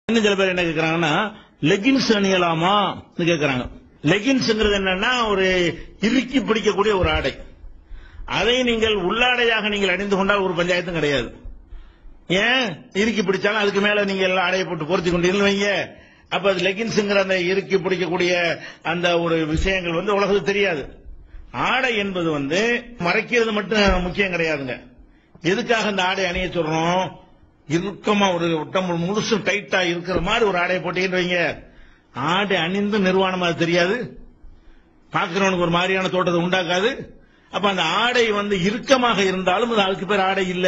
இன்னும் சில பேர் என்ன கேக்குறாங்கன்னா லெகின்ஸ் அணியலாமா கேக்குறாங்க லெகின்ஸ்ங்கிறது என்னன்னா ஒரு இறுக்கி பிடிக்கக்கூடிய ஒரு ஆடை அதை நீங்கள் உள்ளாடையாக நீங்கள் அணிந்து கொண்டால் ஒரு பஞ்சாயத்தும் கிடையாது ஏன் இறுக்கி பிடிச்சாலும் அதுக்கு மேல நீங்க எல்லாம் ஆடையை போட்டு பொருத்தி கொண்டீங்கன்னு வைங்க அப்ப அது லெகின்ஸ்ங்கிற அந்த இறுக்கி பிடிக்கக்கூடிய அந்த ஒரு விஷயங்கள் வந்து உலகத்துக்கு தெரியாது ஆடை என்பது வந்து மறைக்கிறது மட்டும் முக்கியம் கிடையாதுங்க எதுக்காக அந்த ஆடை அணிய சொல்றோம் இறுக்கமா ஒரு உடம்பு முழுசும் டைட்டா இருக்கிற மாதிரி ஒரு ஆடையை போட்டீங்கன்னு வைங்க ஆடை அணிந்து நிர்வாணமா அது தெரியாது பார்க்கிறவனுக்கு ஒரு மாதிரியான தோட்டத்தை உண்டாக்காது அப்ப அந்த ஆடை வந்து இறுக்கமாக இருந்தாலும் அது அதுக்கு பேர் ஆடை இல்ல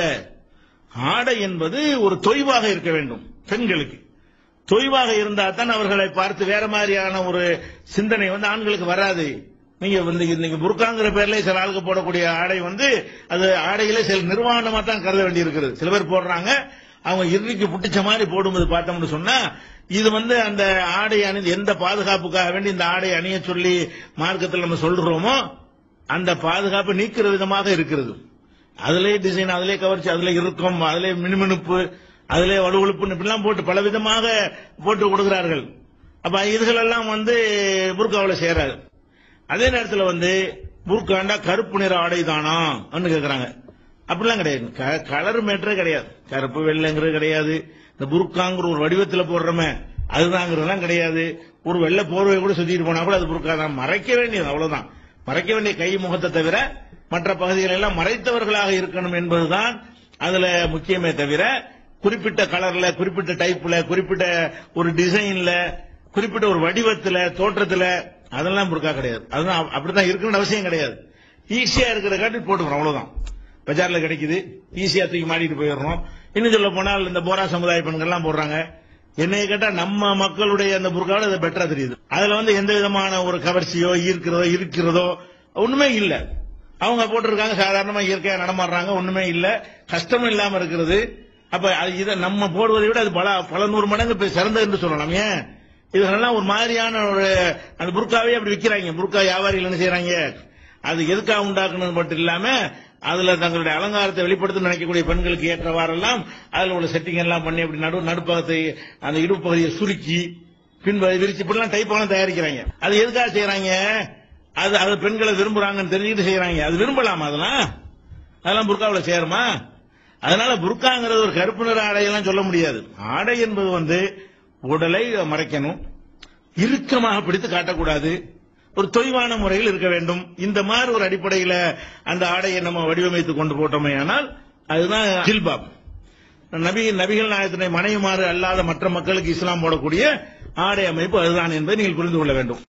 ஆடை என்பது ஒரு தொய்வாக இருக்க வேண்டும் பெண்களுக்கு தொய்வாக இருந்தா தான் அவர்களை பார்த்து வேற மாதிரியான ஒரு சிந்தனை வந்து ஆண்களுக்கு வராது நீங்க வந்து நீங்க புர்காங்கிற பேர்ல சில ஆளுக்கு போடக்கூடிய ஆடை வந்து அது ஆடையிலே சில நிர்வாணமா தான் கருத வேண்டி இருக்கிறது சில பேர் போடுறாங்க அவங்க இறுதிக்கு புட்டிச்ச மாதிரி போடும்போது பார்த்தோம்னு சொன்னா இது வந்து அந்த ஆடை அணி எந்த பாதுகாப்புக்காக வேண்டி இந்த ஆடை அணிய சொல்லி மார்க்கத்தில் நம்ம சொல்றோமோ அந்த பாதுகாப்பு நீக்கிற விதமாக இருக்கிறது அதிலே டிசைன் அதிலே கவர்ச்சி அதிலே இருக்கும் அதிலே மினுமினுப்பு அதிலே வலுவழுப்பு இப்படிலாம் போட்டு பல விதமாக போட்டு கொடுக்கிறார்கள் அப்ப இதுகள் எல்லாம் வந்து புர்காவில் சேராது அதே நேரத்தில் வந்து புர்காண்டா கருப்பு நிற ஆடை தானா கேக்குறாங்க அப்படிலாம் கிடையாது க- கலர் மேட்டரே கிடையாது கருப்பு வெள்ளைங்கிறது கிடையாது இந்த புர்காங்கிற ஒரு வடிவத்தில் போடுறோமே அதுதாங்கிறதெல்லாம் கிடையாது ஒரு வெள்ளை போர்வை கூட சுத்திட்டு போனா கூட அது புர்கா தான் மறைக்க வேண்டியது அவ்வளவுதான் மறைக்க வேண்டிய கை முகத்தை தவிர மற்ற பகுதிகள் எல்லாம் மறைத்தவர்களாக இருக்கணும் என்பதுதான் அதுல முக்கியமே தவிர குறிப்பிட்ட கலர்ல குறிப்பிட்ட டைப்ல குறிப்பிட்ட ஒரு டிசைன்ல குறிப்பிட்ட ஒரு வடிவத்துல தோற்றத்துல அதெல்லாம் புர்கா கிடையாது அதுதான் அப்~ அப்படித்தான் இருக்கணும்னு அவசியம் கிடையாது ஈஸியா இருக்கிற காட்டி போட்டுக்கிறோம் அவ்வளவுதான் பஜார்ல கிடைக்குது ஈஸியா தூக்கி மாட்டிட்டு போயிடுறோம் இன்னும் சொல்ல போனால் இந்த போரா சமுதாய பெண்கள் எல்லாம் போடுறாங்க என்னைய கேட்டா நம்ம மக்களுடைய அந்த புர்காவோட அது பெட்டரா தெரியுது அதுல வந்து எந்த விதமான ஒரு கவர்ச்சியோ ஈர்க்கிறதோ இருக்கிறதோ ஒண்ணுமே இல்ல அவங்க போட்டிருக்காங்க சாதாரணமா இயற்கையா நடமாடுறாங்க ஒண்ணுமே இல்ல கஷ்டமும் இல்லாம இருக்கிறது அப்ப அது இதை நம்ம போடுவதை விட அது பல பல நூறு மடங்கு இப்ப சிறந்தது என்று சொல்லலாம் ஏன் இதெல்லாம் ஒரு மாதிரியான ஒரு அந்த புர்காவே அப்படி விக்கிறாங்க புர்கா வியாபாரிகள் என்ன செய்யறாங்க அது எதுக்காக உண்டாக்குனது மட்டும் இல்லாம அதுல தங்களுடைய அலங்காரத்தை வெளிப்படுத்த நினைக்கக்கூடிய பெண்களுக்கு ஏற்றவாறெல்லாம் அதுல உள்ள செட்டிங் எல்லாம் பண்ணி அப்படி நடு நடுப்பகத்தை அந்த இடுப்பு பகுதியை சுருக்கி பின்பகுதி விரிச்சு இப்படிலாம் டைப்பெல்லாம் தயாரிக்கிறாங்க அது எதுக்காக செய்யறாங்க அது அது பெண்களை விரும்புறாங்கன்னு தெரிஞ்சுக்கிட்டு செய்யறாங்க அது விரும்பலாமா அதெல்லாம் அதெல்லாம் புர்காவில் சேருமா அதனால புர்காங்கிறது ஒரு கருப்பு நிற ஆடையெல்லாம் சொல்ல முடியாது ஆடை என்பது வந்து உடலை மறைக்கணும் இறுக்கமாக பிடித்து காட்டக்கூடாது ஒரு தொய்வான முறையில் இருக்க வேண்டும் இந்த மாதிரி ஒரு அடிப்படையில அந்த ஆடையை நம்ம வடிவமைத்து கொண்டு போட்டோமே ஆனால் அதுதான் ஜில்பாப் நபி நபிகள் நாயகத்தினை மனைவிமாறு அல்லாத மற்ற மக்களுக்கு இஸ்லாம் போடக்கூடிய ஆடை அமைப்பு அதுதான் என்பதை நீங்கள் புரிந்து கொள்ள வேண்டும்